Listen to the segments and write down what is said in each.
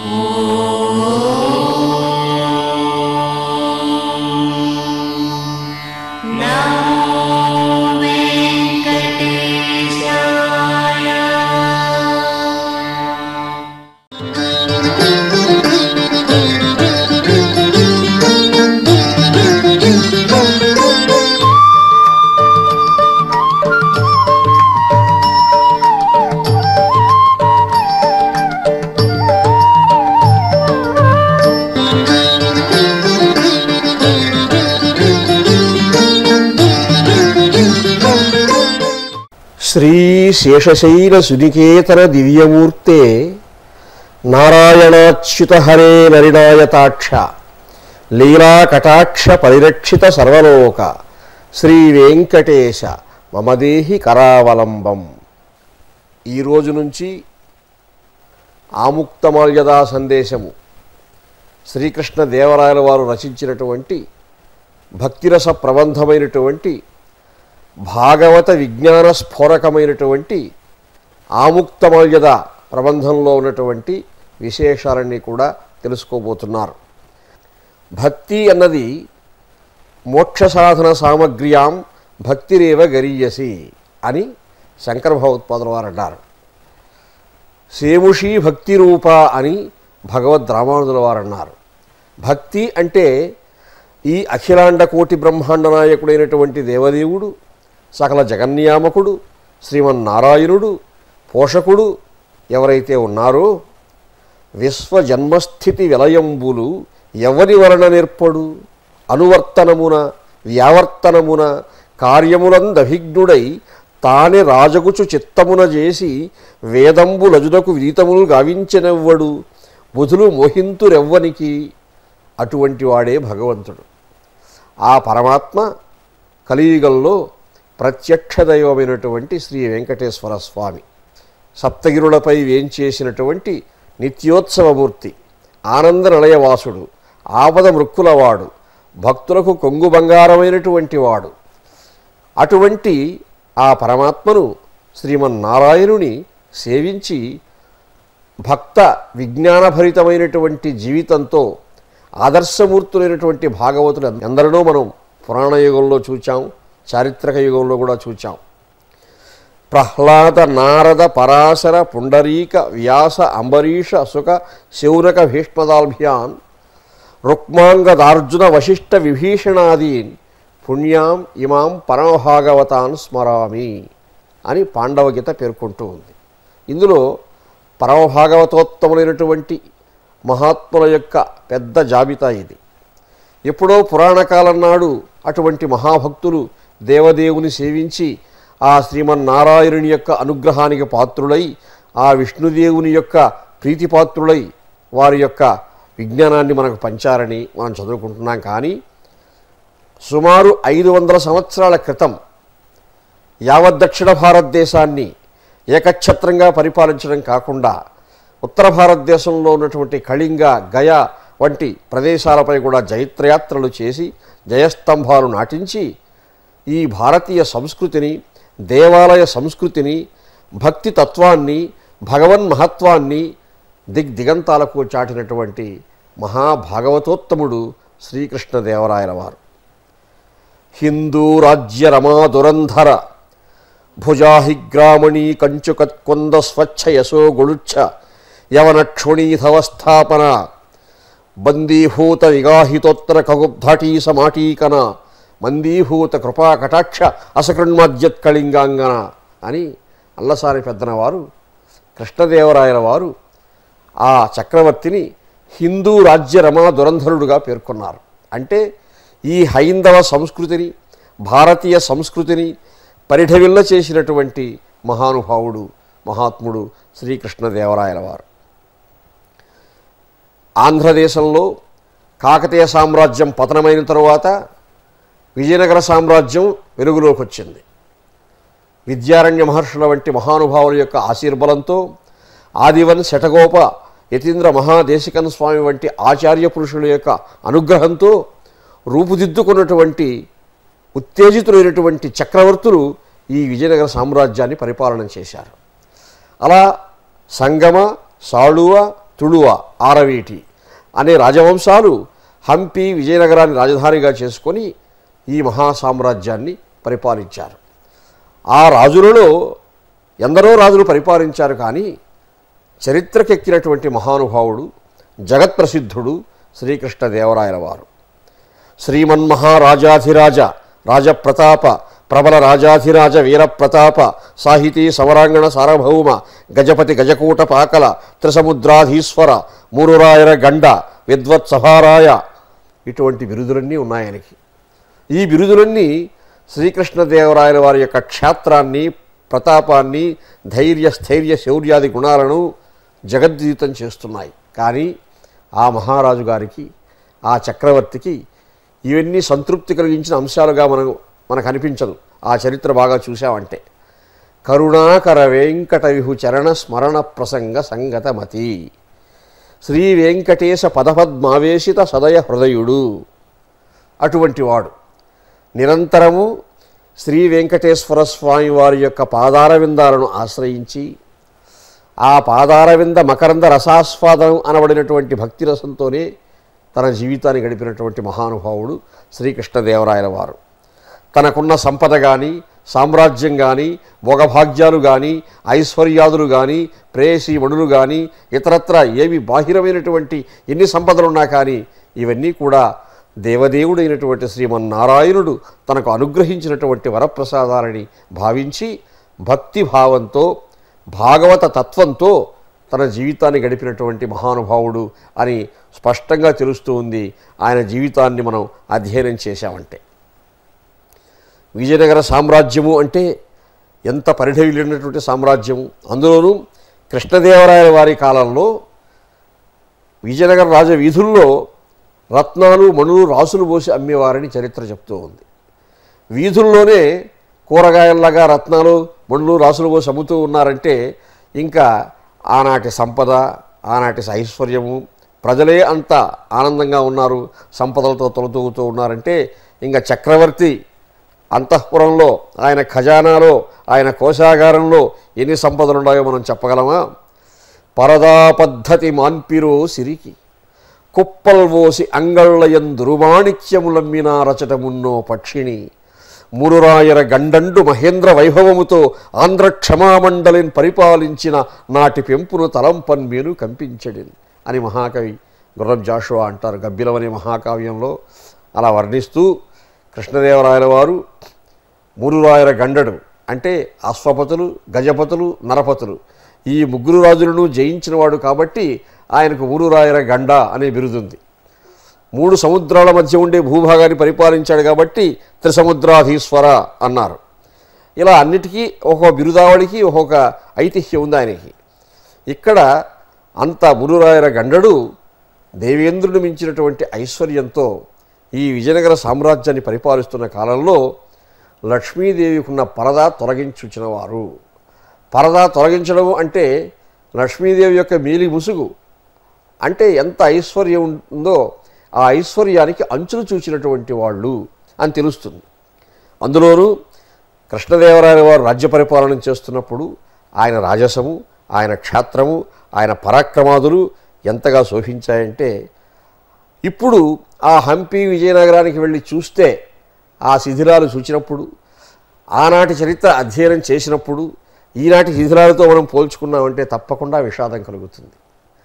శ్రీ శేషశైల సునికేతన దివ్యమూర్తే నారాయణాచ్యుత హరే నరినాయతాక్ష లీలా కటాక్ష పరిరక్షిత సర్వలోక శ్రీ వెంకటేశ మమదేహి కరావలంబం ఈ రోజు నుంచి ఆముక్తమాల్యదా సందేశము శ్రీకృష్ణ దేవరాయల వారు రచించినటువంటి భక్తిరస ప్రబంధమైనటువంటి భాగవత విజ్ఞాన స్ఫోరకమైనటువంటి ఆముక్తమల్యద ప్రబంధంలో ఉన్నటువంటి విశేషాలన్నీ కూడా తెలుసుకోబోతున్నారు భక్తి అన్నది మోక్ష సాధన సామగ్ర్యాం భక్తిరేవ గరీయసి అని శంకర భగవత్పాదుల వారు అన్నారు సేముషి భక్తి రూప అని భగవద్ రామానుజుల వారు అన్నారు భక్తి అంటే ఈ అఖిలాండ కోటి బ్రహ్మాండ నాయకుడైనటువంటి దేవదేవుడు సకల జగన్నియామకుడు శ్రీమన్నారాయణుడు పోషకుడు ఎవరైతే ఉన్నారో విశ్వజన్మస్థితి విలయంబులు ఎవరి వలన నేర్పడు అనువర్తనమున వ్యావర్తనమున కార్యములందభిజ్ఞుడై తానే రాజగుచు చిత్తమున చేసి వేదంబులజునకు విదితములు గావించనెవ్వడు బుధులు మోహింతురెవ్వనికి అటువంటి వాడే భగవంతుడు ఆ పరమాత్మ కలియుగంలో ప్రత్యక్ష దైవమైనటువంటి శ్రీ వెంకటేశ్వర స్వామి సప్తగిరులపై వేంచేసినటువంటి నిత్యోత్సవమూర్తి ఆనంద నిలయవాసుడు ఆపద మృక్కులవాడు భక్తులకు కొంగు బంగారమైనటువంటి వాడు అటువంటి ఆ పరమాత్మను శ్రీమన్నారాయణుని సేవించి భక్త విజ్ఞానభరితమైనటువంటి జీవితంతో ఆదర్శమూర్తులైనటువంటి భాగవతులు ఎందరినో మనం పురాణ యుగంలో చూచాం చారిత్రక యుగంలో కూడా చూచాం ప్రహ్లాద నారద పరాశర పుండరీక వ్యాస అంబరీష సుఖ శౌనక భీష్మదాల్భ్యాన్ రుక్మాంగదార్జున వశిష్ఠ విభీషణాదీన్ పుణ్యాం ఇమాం పరమభాగవతాన్ స్మరామి అని పాండవగీత పేర్కొంటూ ఉంది ఇందులో పరమభాగవతోత్తములైనటువంటి మహాత్ముల యొక్క పెద్ద జాబితా ఇది ఎప్పుడో పురాణకాలం నాడు అటువంటి మహాభక్తులు దేవదేవుని సేవించి ఆ శ్రీమన్నారాయణుని యొక్క అనుగ్రహానికి పాత్రులై ఆ విష్ణుదేవుని యొక్క ప్రీతిపాత్రులై వారి యొక్క విజ్ఞానాన్ని మనకు పంచారని మనం చదువుకుంటున్నాం కానీ సుమారు ఐదు వందల సంవత్సరాల క్రితం యావత్ దక్షిణ భారతదేశాన్ని ఏకఛత్రంగా పరిపాలించడం కాకుండా ఉత్తర భారతదేశంలో ఉన్నటువంటి కళింగ గయ వంటి ప్రదేశాలపై కూడా జైత్రయాత్రలు చేసి జయస్తంభాలు నాటించి ఈ భారతీయ సంస్కృతిని దేవాలయ సంస్కృతిని భక్తి తత్వాన్ని భగవన్ మహత్వాన్ని దిగ్దిగంతాలకు చాటినటువంటి మహాభాగవతోత్తముడు శ్రీకృష్ణదేవరాయల వారు హిందూ రాజ్య రమా దురంధర భుజాహిగ్రామణీ కంచుకత్కొంద స్వచ్ఛ యశో గొళుచ్ఛ యవన క్షోణీధవస్థాపన బందీభూత విగాహితోత్తర కగుబ్ధాటీ సమాటీకన మందీభూత కృపా కటాక్ష అసకృణ్మద్యత్ కళింగాంగన అని అల్లసాని పెద్దన వారు కృష్ణదేవరాయల వారు ఆ చక్రవర్తిని హిందూ రాజ్య రమా దురంధరుడుగా పేర్కొన్నారు అంటే ఈ హైందవ సంస్కృతిని భారతీయ సంస్కృతిని పరిఢవిల్ల చేసినటువంటి మహానుభావుడు మహాత్ముడు శ్రీకృష్ణదేవరాయల వారు ఆంధ్రదేశంలో కాకతీయ సామ్రాజ్యం పతనమైన తరువాత విజయనగర సామ్రాజ్యం వెలుగులోకి వచ్చింది విద్యారణ్య మహర్షుల వంటి మహానుభావుల యొక్క ఆశీర్బలంతో ఆదివన్ శటగోప యతీంద్ర మహాదేశికన్ స్వామి వంటి ఆచార్య పురుషుల యొక్క అనుగ్రహంతో రూపుదిద్దుకున్నటువంటి ఉత్తేజితులైనటువంటి చక్రవర్తులు ఈ విజయనగర సామ్రాజ్యాన్ని పరిపాలన చేశారు అలా సంగమ సాళువ తుళువ ఆరవీటి అనే రాజవంశాలు హంపి విజయనగరాన్ని రాజధానిగా చేసుకొని ఈ మహాసామ్రాజ్యాన్ని పరిపాలించారు ఆ రాజులలో ఎందరో రాజులు పరిపాలించారు కానీ చరిత్రకెక్కినటువంటి మహానుభావుడు జగత్ప్రసిద్ధుడు శ్రీకృష్ణదేవరాయల వారు శ్రీమన్మహారాజాధిరాజ రాజప్రతాప ప్రబల రాజాధిరాజ వీరప్రతాప సాహితీ సమరాంగణ సార్వభౌమ గజపతి గజకూట పాకల త్రిసముద్రాధీశ్వర మూరురాయర గండ విద్వత్ సభారాయ ఇటువంటి బిరుదులన్నీ ఉన్నాయనికి ఈ బిరుదులన్నీ శ్రీకృష్ణదేవరాయల వారి యొక్క క్షేత్రాన్ని ప్రతాపాన్ని ధైర్య స్థైర్య శౌర్యాది గుణాలను జగద్గీతం చేస్తున్నాయి కానీ ఆ మహారాజు గారికి ఆ చక్రవర్తికి ఇవన్నీ సంతృప్తి కలిగించిన అంశాలుగా మనం మనకు అనిపించదు ఆ చరిత్ర బాగా చూసామంటే కరుణాకర వెంకట విహు చరణ స్మరణ ప్రసంగ సంగతమతి శ్రీ వెంకటేశ పదపద్మావేశిత సదయ హృదయుడు అటువంటి వాడు నిరంతరము శ్రీ వెంకటేశ్వర స్వామి వారి యొక్క పాదార విందాలను ఆశ్రయించి ఆ పాదారవింద మకరంద రసాస్వాదం అనబడినటువంటి భక్తి రసంతోనే తన జీవితాన్ని గడిపినటువంటి మహానుభావుడు శ్రీకృష్ణదేవరాయల వారు తనకున్న సంపద కానీ సామ్రాజ్యం కానీ భోగభాగ్యాలు కానీ ఐశ్వర్యాదులు కానీ ప్రేయసీమణులు కానీ ఇతరత్ర ఏవి బాహిరమైనటువంటి ఎన్ని సంపదలున్నా కానీ ఇవన్నీ కూడా దేవదేవుడైనటువంటి శ్రీమన్నారాయణుడు తనకు అనుగ్రహించినటువంటి వరప్రసాదాలని భావించి భక్తి భావంతో భాగవత తత్వంతో తన జీవితాన్ని గడిపినటువంటి మహానుభావుడు అని స్పష్టంగా తెలుస్తూ ఉంది ఆయన జీవితాన్ని మనం అధ్యయనం చేశామంటే విజయనగర సామ్రాజ్యము అంటే ఎంత పరిఢవిల్లినటువంటి సామ్రాజ్యము అందులోనూ కృష్ణదేవరాయల వారి కాలంలో విజయనగర రాజ వీధుల్లో రత్నాలు మణులు రాసులు పోసి అమ్మేవారని చరిత్ర చెప్తూ ఉంది వీధుల్లోనే కూరగాయల్లాగా రత్నాలు మణులు రాసులు పోసి అమ్ముతూ ఉన్నారంటే ఇంకా ఆనాటి సంపద ఆనాటి ఐశ్వర్యము ప్రజలే అంత ఆనందంగా ఉన్నారు సంపదలతో తొలతూగుతూ ఉన్నారంటే ఇంకా చక్రవర్తి అంతఃపురంలో ఆయన ఖజానాలో ఆయన కోశాగారంలో ఎన్ని సంపదలు ఉన్నాయో మనం చెప్పగలమా పరదా పద్ధతి మాన్పిరో సిరికి కుప్పల్వోసి అంగళ్ళయందురుమాణిక్యములమ్మినా రచటమున్నో పక్షిణి మురురాయర గండండు మహేంద్ర వైభవముతో ఆంధ్ర క్షమామండలిని పరిపాలించిన నాటి పెంపును తలంపన్మేను కంపించడిన్ అని మహాకవి గుర్రం జాషువా అంటారు గబ్బిలం అనే మహాకావ్యంలో అలా వర్ణిస్తూ కృష్ణదేవరాయల వారు మురురాయర గండడు అంటే అశ్వపతులు గజపతులు నరపతులు ఈ ముగ్గురు రాజులను జయించినవాడు కాబట్టి ఆయనకు మురురాయర గండ అనే బిరుదుంది మూడు సముద్రాల మధ్య ఉండే భూభాగాన్ని పరిపాలించాడు కాబట్టి త్రిసముద్రాధీశ్వర అన్నారు ఇలా అన్నిటికీ ఒక్కొక్క బిరుదావళికి ఒక్కొక్క ఐతిహ్యం ఉంది ఆయనకి ఇక్కడ అంత మురురాయర గండడు దేవేంద్రుని మించినటువంటి ఐశ్వర్యంతో ఈ విజయనగర సామ్రాజ్యాన్ని పరిపాలిస్తున్న కాలంలో లక్ష్మీదేవికున్న పరద తొలగించుచిన వారు పరద తొలగించడం అంటే లక్ష్మీదేవి యొక్క మేలి ముసుగు అంటే ఎంత ఐశ్వర్యం ఉందో ఆ ఐశ్వర్యానికి అంచులు చూచినటువంటి వాళ్ళు అని తెలుస్తుంది అందులోనూ కృష్ణదేవరాయల వారు రాజ్య పరిపాలన చేస్తున్నప్పుడు ఆయన రాజసము ఆయన క్షేత్రము ఆయన పరాక్రమాదులు ఎంతగా శోభించాయంటే ఇప్పుడు ఆ హంపి విజయనగరానికి వెళ్ళి చూస్తే ఆ శిథిలాలు చూచినప్పుడు ఆనాటి చరిత్ర అధ్యయనం చేసినప్పుడు ఈనాటి శిథిలాలతో మనం పోల్చుకున్నామంటే తప్పకుండా విషాదం కలుగుతుంది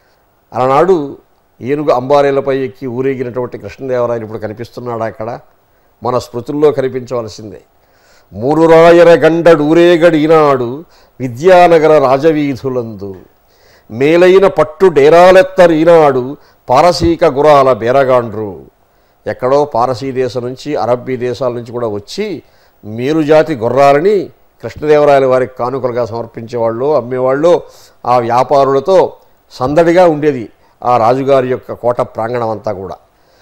అలనాడు ఏనుగు అంబారీలపై ఎక్కి ఊరేగినటువంటి కృష్ణదేవరాయలు ఇప్పుడు కనిపిస్తున్నాడు అక్కడ మన స్మృతుల్లో కనిపించవలసిందే మూడు రాయర గండడు ఊరేగడి ఈనాడు విద్యానగర రాజవీధులందు మేలైన పట్టు డేరాలెత్తరు ఈనాడు పారసీక గురాల బేరగాండ్రు ఎక్కడో పారసీ దేశం నుంచి అరబ్బీ దేశాల నుంచి కూడా వచ్చి మేలుజాతి గుర్రాలని కృష్ణదేవరాయల వారికి కానుకలుగా సమర్పించేవాళ్ళు అమ్మేవాళ్ళు ఆ వ్యాపారులతో సందడిగా ఉండేది ఆ రాజుగారి యొక్క కోట ప్రాంగణం అంతా కూడా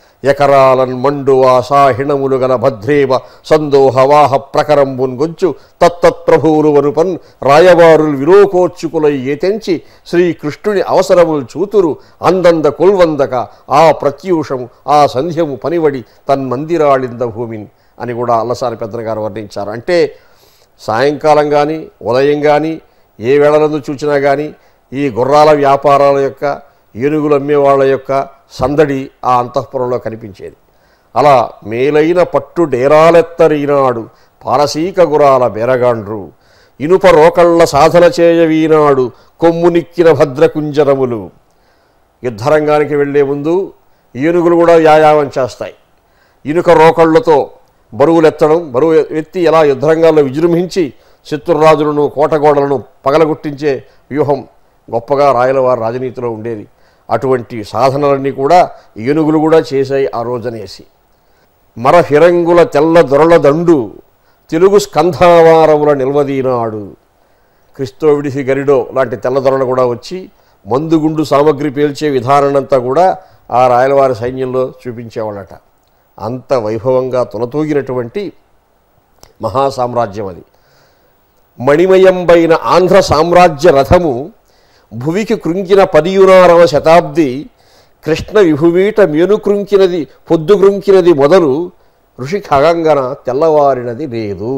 ఎకరాలన్ మండు ఆసాహిణములు గల భద్రేవ సందోహవాహ ప్రకరంబున్ గొంచు తత్తత్ప్రభువులు వరుపన్ రాయవారులు విలోకోత్సుకులై ఏతెంచి శ్రీకృష్ణుని అవసరములు చూతురు అందంద కొల్వందక ఆ ప్రత్యూషము ఆ సంధ్యము పనివడి తన్మందిరాళింద భూమిని అని కూడా అల్లసాని పెద్దన గారు వర్ణించారు అంటే సాయంకాలం కానీ ఉదయం కానీ ఏ వేళలందు చూచినా కానీ ఈ గుర్రాల వ్యాపారాల యొక్క ఏనుగులు అమ్మే వాళ్ళ యొక్క సందడి ఆ అంతఃపురంలో కనిపించేది అలా మేలైన పట్టు డేరాలెత్తరీనాడు పారసీక గురాల బెరగాండ్రు ఇనుప రోకళ్ళ సాధన చేయవీనాడు కొమ్మునిక్కిన భద్రకుంజరములు యుద్ధరంగానికి వెళ్ళే ముందు ఏనుగులు కూడా వ్యాయామం చేస్తాయి ఇనుక రోకళ్ళతో బరువులెత్తడం బరువు ఎత్తి ఎలా యుద్ధరంగాల్లో విజృంభించి శత్రురాజులను కోటగోడలను పగలగొట్టించే వ్యూహం గొప్పగా రాయలవారి రాజనీతిలో ఉండేది అటువంటి సాధనలన్నీ కూడా ఏనుగులు కూడా చేశాయి ఆ రోజనేసి మర హిరంగుల తెల్ల దొరల దండు తెలుగు స్కంధావారముల నిల్వదీనాడు క్రిస్తోవిడిసి గరిడో లాంటి తెల్లదొరలు కూడా వచ్చి మందుగుండు సామగ్రి పేల్చే విధానాన్నంతా కూడా ఆ రాయలవారి సైన్యంలో చూపించేవాళ్ళట అంత వైభవంగా తులతూగినటువంటి మహాసామ్రాజ్యం అది మణిమయంబైన ఆంధ్ర సామ్రాజ్య రథము భువికి కృంకిన పదియునారవ శతాబ్ది కృష్ణ విభువీట మేను కృంకినది పొద్దు కృంకినది మొదలు ఋషి ఖగంగన తెల్లవారినది లేదు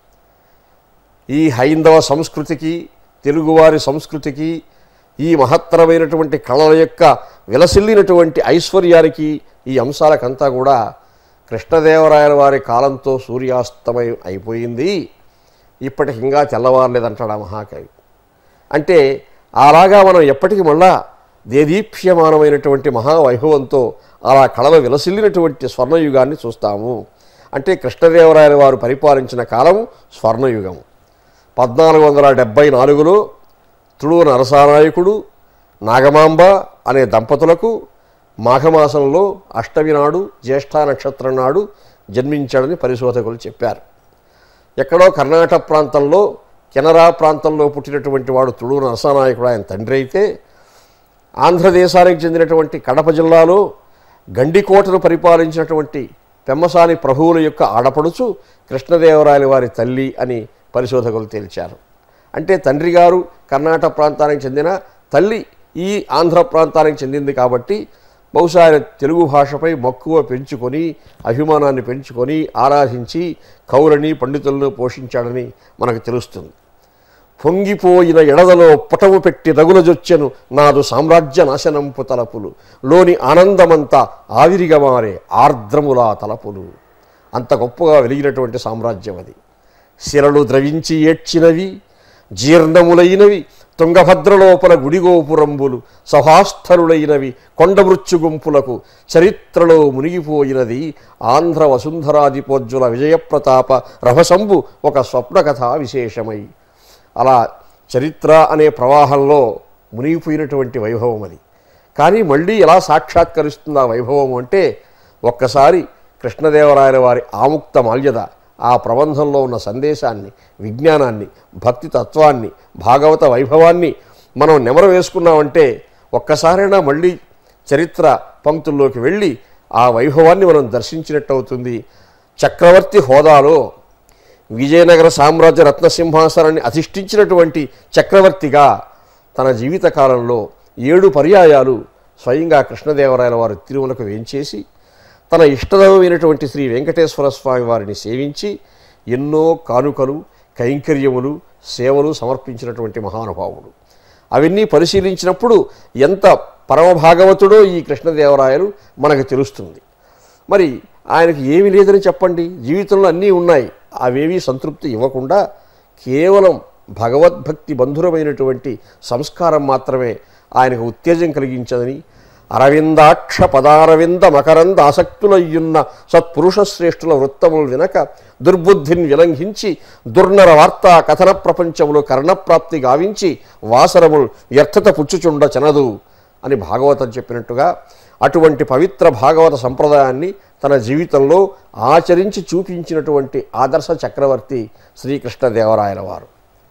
ఈ హైందవ సంస్కృతికి తెలుగువారి సంస్కృతికి ఈ మహత్తరమైనటువంటి కళల యొక్క విలసిల్లినటువంటి ఐశ్వర్యానికి ఈ అంశాలకంతా కూడా కృష్ణదేవరాయల వారి కాలంతో సూర్యాస్తమయం అయిపోయింది ఇప్పటికి ఇంకా తెల్లవారలేదంటాడు ఆ మహాకవి అంటే అలాగా మనం ఎప్పటికి మళ్ళా దేదీప్యమానమైనటువంటి మహావైభవంతో అలా కళలు విలసిల్లినటువంటి స్వర్ణయుగాన్ని చూస్తాము అంటే కృష్ణదేవరాయల వారు పరిపాలించిన కాలం స్వర్ణయుగం పద్నాలుగు వందల డెబ్భై నాలుగులో తుళు నరసానాయకుడు నాగమాంబ అనే దంపతులకు మాఘమాసంలో అష్టమి నాడు జ్యేష్ఠ నక్షత్రం నాడు జన్మించాడని పరిశోధకులు చెప్పారు ఎక్కడో కర్ణాటక ప్రాంతంలో కెనరా ప్రాంతంలో పుట్టినటువంటి వాడు తుళు నరసానాయకుడు ఆయన తండ్రి అయితే ఆంధ్రదేశానికి చెందినటువంటి కడప జిల్లాలో గండికోటను పరిపాలించినటువంటి పెమ్మసాని ప్రభువుల యొక్క ఆడపడుచు కృష్ణదేవరాయల వారి తల్లి అని పరిశోధకులు తేల్చారు అంటే తండ్రి గారు కర్ణాటక ప్రాంతానికి చెందిన తల్లి ఈ ఆంధ్ర ప్రాంతానికి చెందింది కాబట్టి బహుశా ఆయన తెలుగు భాషపై మక్కువ పెంచుకొని అభిమానాన్ని పెంచుకొని ఆరాధించి కౌలని పండితులను పోషించాడని మనకు తెలుస్తుంది పొంగిపోయిన ఎడదలో పుటము పెట్టి రగులజొచ్చెను నాదు సామ్రాజ్య నాశనంపు తలపులు లోని ఆనందమంతా ఆవిరిగా మారే ఆర్ద్రములా తలపులు అంత గొప్పగా వెలిగినటువంటి సామ్రాజ్యం అది శిరలు ద్రవించి ఏడ్చినవి జీర్ణములైనవి తుంగభద్ర లోపల గుడిగోపురంబులు సహాస్థరులైనవి కొండమృత్యు గుంపులకు చరిత్రలో మునిగిపోయినది ఆంధ్ర వసుంధరాధిపోజ్వల విజయప్రతాప రభసంబు ఒక స్వప్నకథ విశేషమై అలా చరిత్ర అనే ప్రవాహంలో మునిగిపోయినటువంటి వైభవం అది కానీ మళ్ళీ ఎలా సాక్షాత్కరిస్తుంది ఆ వైభవం అంటే ఒక్కసారి కృష్ణదేవరాయల వారి ఆముక్త మాల్యద ఆ ప్రబంధంలో ఉన్న సందేశాన్ని విజ్ఞానాన్ని భక్తి తత్వాన్ని భాగవత వైభవాన్ని మనం నెమరు వేసుకున్నామంటే ఒక్కసారైనా మళ్ళీ చరిత్ర పంక్తుల్లోకి వెళ్ళి ఆ వైభవాన్ని మనం దర్శించినట్టు అవుతుంది చక్రవర్తి హోదాలో విజయనగర సామ్రాజ్య రత్నసింహాసనాన్ని అధిష్ఠించినటువంటి చక్రవర్తిగా తన జీవిత కాలంలో ఏడు పర్యాయాలు స్వయంగా కృష్ణదేవరాయల వారు తిరుమలకు వేంచేసి తన ఇష్టదైవమైనటువంటి శ్రీ వెంకటేశ్వర స్వామి వారిని సేవించి ఎన్నో కానుకలు కైంకర్యములు సేవలు సమర్పించినటువంటి మహానుభావుడు అవన్నీ పరిశీలించినప్పుడు ఎంత పరమభాగవతుడో ఈ కృష్ణదేవరాయలు మనకు తెలుస్తుంది మరి ఆయనకి ఏమీ లేదని చెప్పండి జీవితంలో అన్నీ ఉన్నాయి అవేవీ సంతృప్తి ఇవ్వకుండా కేవలం భగవద్భక్తి బంధురమైనటువంటి సంస్కారం మాత్రమే ఆయనకు ఉత్తేజం కలిగించదని అరవిందాక్ష పదారవింద మకరంద ఆసక్తులయ్యున్న సత్పురుష శ్రేష్ఠుల వృత్తములు వినక దుర్బుద్ధిని విలంఘించి దుర్నర వార్తా కథన ప్రపంచములు కర్ణప్రాప్తి గావించి వాసరములు వ్యర్థత పుచ్చుచుండ చనదు అని భాగవతం చెప్పినట్టుగా అటువంటి పవిత్ర భాగవత సంప్రదాయాన్ని తన జీవితంలో ఆచరించి చూపించినటువంటి ఆదర్శ చక్రవర్తి శ్రీకృష్ణదేవరాయల వారు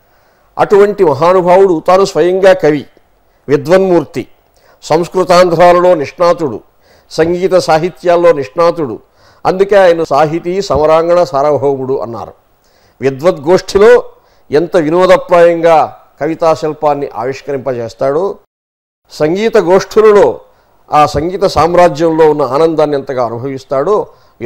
అటువంటి మహానుభావుడు తాను స్వయంగా కవి విద్వన్మూర్తి సంస్కృతాంధ్రాలలో నిష్ణాతుడు సంగీత సాహిత్యాల్లో నిష్ణాతుడు అందుకే ఆయన సాహితీ సమరాంగణ సార్వభౌముడు అన్నారు విద్వద్గోష్ఠిలో ఎంత వినోదప్రాయంగా కవితా శిల్పాన్ని ఆవిష్కరింపజేస్తాడో సంగీత గోష్ఠులలో ఆ సంగీత సామ్రాజ్యంలో ఉన్న ఆనందాన్ని ఎంతగా అనుభవిస్తాడో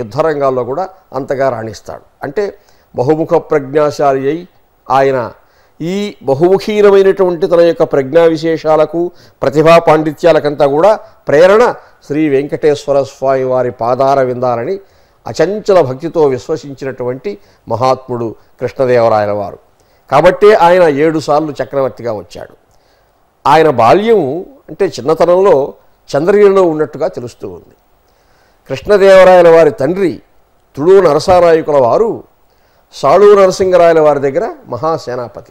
యుద్ధరంగాల్లో కూడా అంతగా రాణిస్తాడు అంటే బహుముఖ ప్రజ్ఞాశాలి అయి ఆయన ఈ బహుముఖీనమైనటువంటి తన యొక్క ప్రజ్ఞా విశేషాలకు ప్రతిభా పాండిత్యాలకంతా కూడా ప్రేరణ శ్రీ వెంకటేశ్వర స్వామి వారి పాదార విందాలని అచంచల భక్తితో విశ్వసించినటువంటి మహాత్ముడు కృష్ణదేవరాయల వారు కాబట్టే ఆయన ఏడుసార్లు చక్రవర్తిగా వచ్చాడు ఆయన బాల్యం అంటే చిన్నతనంలో చంద్రగిరిలో ఉన్నట్టుగా తెలుస్తూ ఉంది కృష్ణదేవరాయల వారి తండ్రి తుళూ నరసానాయకుల వారు సాళూ నరసింగరాయల వారి దగ్గర మహాసేనాపతి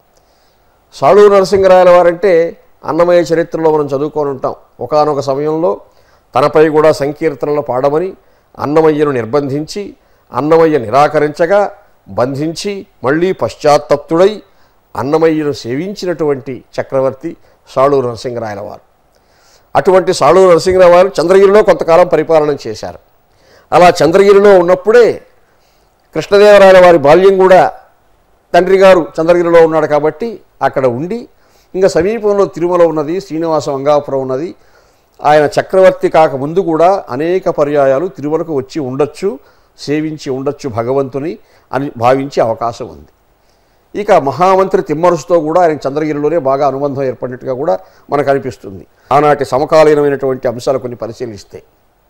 సాళూ నరసింగరాయల వారంటే అన్నమయ్య చరిత్రలో మనం చదువుకొని ఉంటాం ఒకానొక సమయంలో తనపై కూడా సంకీర్తనలు పాడమని అన్నమయ్యను నిర్బంధించి అన్నమయ్య నిరాకరించగా బంధించి మళ్ళీ పశ్చాత్తప్తుడై అన్నమయ్యను సేవించినటువంటి చక్రవర్తి సాళూ నరసింగరాయల వారు అటువంటి సాళూ నరసింహరావు వారు చంద్రగిరిలో కొంతకాలం పరిపాలన చేశారు అలా చంద్రగిరిలో ఉన్నప్పుడే కృష్ణదేవరాయల వారి బాల్యం కూడా తండ్రి గారు చంద్రగిరిలో ఉన్నాడు కాబట్టి అక్కడ ఉండి ఇంకా సమీపంలో తిరుమల ఉన్నది శ్రీనివాస వంగాపురం ఉన్నది ఆయన చక్రవర్తి కాక ముందు కూడా అనేక పర్యాయాలు తిరుమలకు వచ్చి ఉండొచ్చు సేవించి ఉండొచ్చు భగవంతుని అని భావించే అవకాశం ఉంది ఇక మహామంత్రి తిమ్మరుసుతో కూడా ఆయన చంద్రగిరిలోనే బాగా అనుబంధం ఏర్పడినట్టుగా కూడా మనకు అనిపిస్తుంది ఆనాటి సమకాలీనమైనటువంటి అంశాలు కొన్ని పరిశీలిస్తే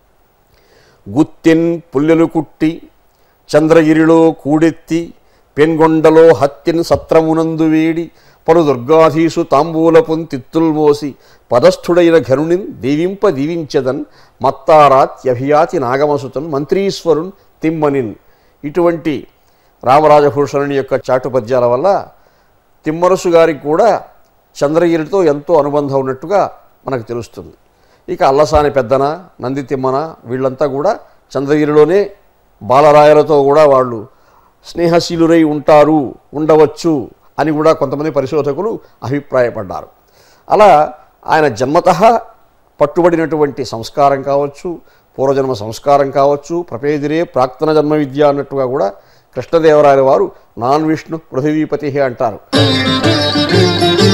గుత్తెన్ పుల్లెలు కుట్టి చంద్రగిరిలో కూడెత్తి పెన్గొండలో హత్యన్ సత్రమునందు వేడి పలు దుర్గాధీసు తాంబూలపున్ తిత్తుల్ మోసి పదస్థుడైన ఘనునిన్ దీవింప దీవించదన్ మత్తారాత్యభియాతి నాగమసుతన్ మంత్రీశ్వరున్ తిమ్మనిన్ ఇటువంటి రామరాజభూషణుని యొక్క చాటు పద్యాల వల్ల తిమ్మరసు గారికి కూడా చంద్రగిరితో ఎంతో అనుబంధం ఉన్నట్టుగా మనకు తెలుస్తుంది ఇక అల్లసాని పెద్దన నంది తిమ్మన వీళ్ళంతా కూడా చంద్రగిరిలోనే బాలరాయలతో కూడా వాళ్ళు స్నేహశీలురై ఉంటారు ఉండవచ్చు అని కూడా కొంతమంది పరిశోధకులు అభిప్రాయపడ్డారు అలా ఆయన జన్మత పట్టుబడినటువంటి సంస్కారం కావచ్చు పూర్వజన్మ సంస్కారం కావచ్చు ప్రపేదిరే ప్రాక్తన జన్మ విద్య అన్నట్టుగా కూడా కృష్ణదేవరాయల వారు నాన్ విష్ణు పృథివీపతి అంటారు